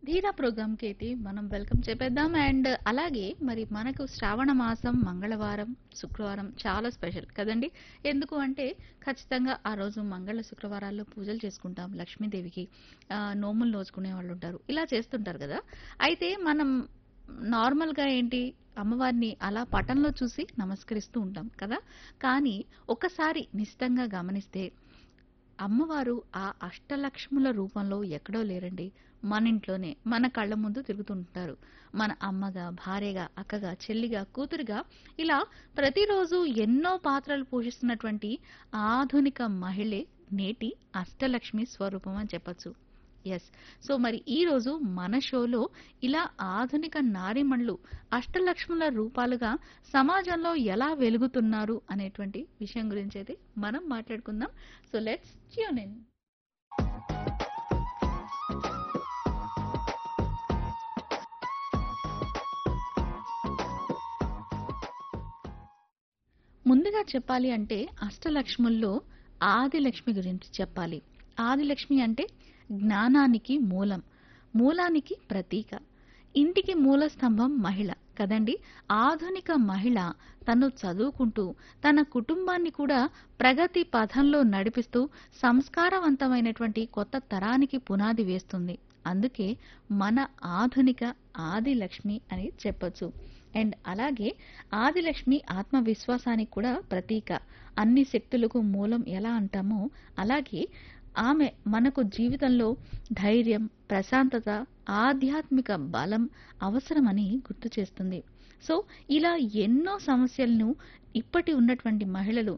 ధీరా ప్రోగ్రామ్కి అయితే మనం వెల్కమ్ చెప్పేద్దాం అండ్ అలాగే మరి మనకు శ్రావణ మాసం మంగళవారం శుక్రవారం చాలా స్పెషల్ కదండి ఎందుకు అంటే ఖచ్చితంగా ఆ రోజు మంగళ శుక్రవారాల్లో పూజలు చేసుకుంటాం లక్ష్మీదేవికి ఆ, నోములు నోచుకునే వాళ్ళు ఉంటారు ఇలా చేస్తుంటారు కదా అయితే మనం నార్మల్గా ఏంటి అమ్మవారిని అలా పటంలో చూసి నమస్కరిస్తూ ఉంటాం కదా కానీ ఒకసారి నిశ్చితంగా గమనిస్తే అమ్మవారు ఆ అష్టలక్ష్ముల రూపంలో ఎక్కడో లేరండి మన ఇంట్లోనే మన కళ్ళ ముందు తిరుగుతుంటారు మన అమ్మగా భార్యగా అక్కగా చెల్లిగా కూతురుగా ఇలా ప్రతిరోజు ఎన్నో పాత్రలు పోషిస్తున్నటువంటి ఆధునిక మహిళే నేటి అష్టలక్ష్మి స్వరూపం అని చెప్పొచ్చు ఎస్ సో మరి ఈ రోజు మన షోలో ఇలా ఆధునిక నారీమణులు అష్టలక్ష్ముల రూపాలుగా సమాజంలో ఎలా వెలుగుతున్నారు అనేటువంటి విషయం గురించి అయితే మనం మాట్లాడుకుందాం సో లెట్స్ ట్యూన్ ఇన్ ముందుగా చెప్పాలి అంటే అష్టలక్ష్ముల్లో ఆదిలక్ష్మి గురించి చెప్పాలి ఆదిలక్ష్మి అంటే జ్ఞానానికి మూలం మూలానికి ప్రతీక ఇంటికి మూల స్తంభం మహిళ కదండి ఆధునిక మహిళ తను చదువుకుంటూ తన కుటుంబాన్ని కూడా ప్రగతి పథంలో నడిపిస్తూ సంస్కారవంతమైనటువంటి కొత్త తరానికి పునాది వేస్తుంది అందుకే మన ఆధునిక ఆదిలక్ష్మి అని చెప్పొచ్చు అండ్ అలాగే ఆదిలక్ష్మి ఆత్మవిశ్వాసానికి కూడా ప్రతీక అన్ని శక్తులకు మూలం ఎలా అంటామో అలాగే ఆమె మనకు జీవితంలో ధైర్యం ప్రశాంతత ఆధ్యాత్మిక బలం అవసరమని గుర్తు చేస్తుంది సో ఇలా ఎన్నో సమస్యలను ఇప్పటి ఉన్నటువంటి మహిళలు